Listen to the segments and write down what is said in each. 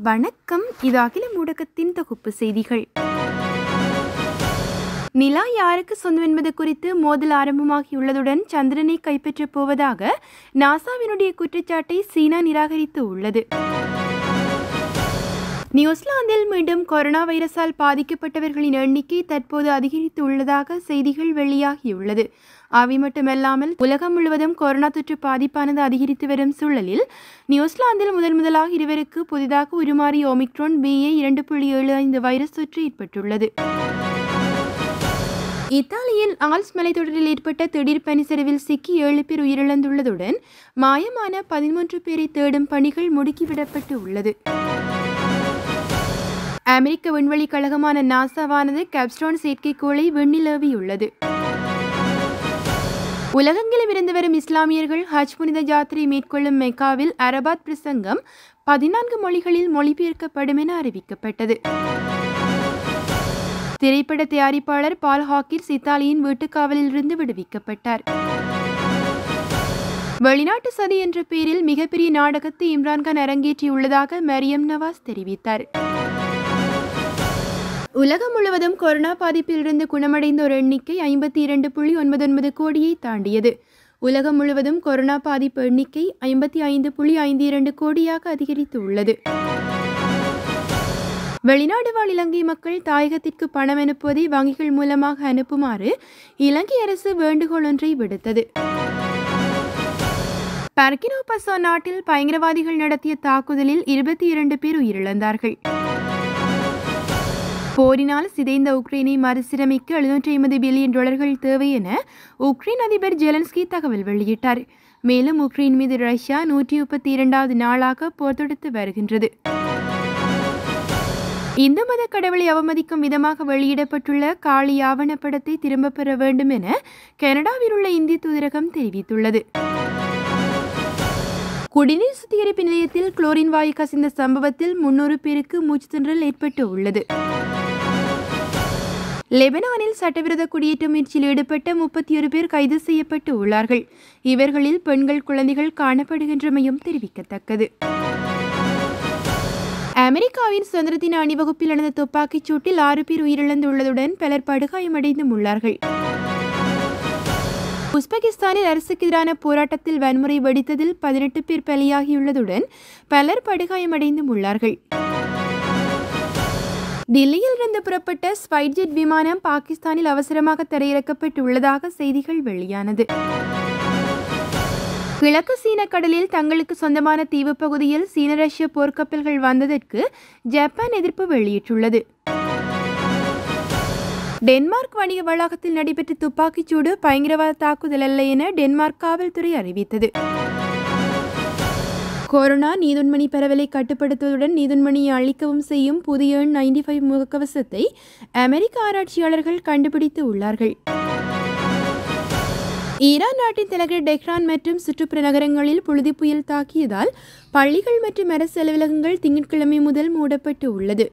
வணக்கம் இது அகில ஊடகத்தின் தொகுப்பு செய்திகள் நிலா யாருக்கு சொந்தம் என்பது குறித்து மோதல் ஆரம்பமாகியுள்ளதுடன் சந்திரனை கைப்பற்றப் போவதாக நாசாவினுடைய குற்றச்சாட்டை சீனா நிராகரித்து உள்ளது நியூசிலாந்தில் மீண்டும் கொரோனா வைரஸால் பாதிக்கப்பட்டவர்களின் எண்ணிக்கை தற்போது அதிகரித்து உள்ளதாக செய்திகள் வெளியாகியுள்ளது அவை மட்டுமல்லாமல் உலகம் முழுவதும் கொரோனா தொற்று பாதிப்பானது அதிகரித்து வரும் சூழலில் நியூசிலாந்தில் முதன் முதலாக இருவருக்கு புதிதாக உருமாறிய ஒமிக்ரோன் பிஏ இரண்டு புள்ளி ஏழு ஐந்து வைரஸ் தொற்று ஏற்பட்டுள்ளது இத்தாலியில் ஆல்ஸ் மலைத்தொடரில் ஏற்பட்ட திடீர் பனிச்சரிவில் சிக்கி ஏழு பேர் உயிரிழந்துள்ளதுடன் மாயமான பதிமூன்று பேரை தேடும் பணிகள் முடுக்கிவிடப்பட்டு உள்ளது அமெரிக்க விண்வெளி கழகமான நாசாவானது கேப்ஸ்டோன் செயற்கைக்கோளை விண்ணிலேவியுள்ளது உலகெங்கிலும் இருந்து வரும் இஸ்லாமியர்கள் ஹஜ் புனித யாத்திரை மேற்கொள்ளும் மெக்காவில் அரபாத் பிரசங்கம் பதினான்கு மொழிகளில் மொழிபெயர்க்கப்படும் என அறிவிக்கப்பட்டது திரைப்பட தயாரிப்பாளர் பால் ஹாக்கிர்ஸ் இத்தாலியின் வீட்டுக்காவலில் இருந்து விடுவிக்கப்பட்டார் வெளிநாட்டு சதி என்ற பெயரில் மிகப்பெரிய நாடகத்தை இம்ரான்கான் அரங்கேற்றியுள்ளதாக மரியம் நவாஸ் தெரிவித்தார் உலகம் முழுவதும் கொரோனா பாதிப்பிலிருந்து குணமடைந்தோர் எண்ணிக்கை ஐம்பத்தி இரண்டு புள்ளி ஒன்பது ஒன்பது கோடியை தாண்டியது உலகம் முழுவதும் கொரோனா பாதிப்பு எண்ணிக்கை ஐம்பத்தி ஐந்து புள்ளி ஐந்து இரண்டு கோடியாக அதிகரித்து உள்ளது வெளிநாடு வாழ் இலங்கை மக்கள் தாயகத்திற்கு பணம் அனுப்புவதை வங்கிகள் மூலமாக அனுப்புமாறு இலங்கை அரசு வேண்டுகோள் ஒன்றை விடுத்தது பர்கினோ பசோ நாட்டில் பயங்கரவாதிகள் நடத்திய தாக்குதலில் இருபத்தி இரண்டு பேர் உயிரிழந்தார்கள் போரினால் சிதைந்த உக்ரைனை மறுசீரமைக்க எழுநூற்றி ஐம்பது பில்லியன் டாலர்கள் தேவை என உக்ரைன் அதிபர் ஜெலன்ஸ்கி தகவல் வெளியிட்டார் மேலும் உக்ரைன் மீது ரஷ்யா நூற்றி முப்பத்தி இரண்டாவது நாளாக போர் தொடுத்து வருகின்றது இந்து மத கடவுளை அவமதிக்கும் விதமாக வெளியிடப்பட்டுள்ள காளி ஆவணப்படத்தை திரும்பப் பெற வேண்டும் என கனடாவில் உள்ள இந்திய தூதரகம் தெரிவித்துள்ளது குடிநீர் சுத்திகரிப்பு நிலையத்தில் குளோரின் வாயு கசிந்த சம்பவத்தில் முன்னூறு பேருக்கு மூச்சு திணறல் ஏற்பட்டு உள்ளது லெபனானில் சட்டவிரோத குடியேற்ற முயற்சியில் ஈடுபட்ட முப்பத்தி ஒரு பேர் கைது செய்யப்பட்டு உள்ளார்கள் இவர்களில் பெண்கள் குழந்தைகள் காணப்படுகின்றமையும் தெரிவிக்கத்தக்கது அமெரிக்காவின் சுதந்திர தின அணிவகுப்பில் நடந்த துப்பாக்கிச் சூட்டில் ஆறு பேர் உயிரிழந்துள்ளதுடன் பலர் படுகாயமடைந்தும் உள்ளார்கள் உஸ்பெகிஸ்தானில் அரசுக்கு எதிரான போராட்டத்தில் வன்முறை வெடித்ததில் பதினெட்டு பேர் பலியாகியுள்ளதுடன் பலர் படுகாயமடைந்தும் உள்ளார்கள் டில்லியில் இருந்து புறப்பட்ட ஸ்பைட்ஜெட் விமானம் பாகிஸ்தானில் அவசரமாக தரையிறக்கப்பட்டுள்ளதாக செய்திகள் வெளியானது கிழக்கு சீன கடலில் தங்களுக்கு சொந்தமான தீவு பகுதியில் சீன ரஷ்ய போர்க்கப்பல்கள் வந்ததற்கு ஜப்பான் எதிர்ப்பு வெளியிட்டுள்ளது டென்மார்க் வணிக வளாகத்தில் நடைபெற்ற துப்பாக்கிச்சூடு பயங்கரவாத தாக்குதல் அல்ல என டென்மார்க் காவல்துறை அறிவித்தது கொரோனா நீதுண்மணி பரவலை கட்டுப்படுத்துவதுடன் நீதுண்மணியை அழிக்கவும் செய்யும் புதிய எண் நைன்டி ஃபைவ் முகக்கவசத்தை அமெரிக்க ஆராய்ச்சியாளர்கள் கண்டுபிடித்து உள்ளார்கள் ஈரான் நாட்டின் தலைநகர் டெஹ்ரான் மற்றும் சுற்றுப்புற நகரங்களில் புழுதி புயல் தாக்கியதால் பள்ளிகள் மற்றும் அரசு அலுவலகங்கள் திங்கட்கிழமை முதல் மூடப்பட்டு உள்ளது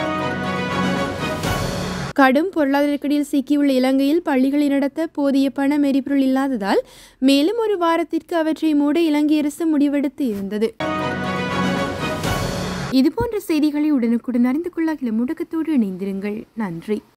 கடும் பொருளாதார நெருக்கடியில் சிக்கியுள்ள இலங்கையில் பள்ளிகளை நடத்த போதிய பணம் எரிபொருள் இல்லாததால் மேலும் ஒரு வாரத்திற்கு அவற்றை மூட இலங்கை அரசு முடிவெடுத்து இருந்தது இதுபோன்ற செய்திகளை உடனுக்குடன் அறிந்து கொள்ள முடக்கத்தோடு இணைந்திருங்கள் நன்றி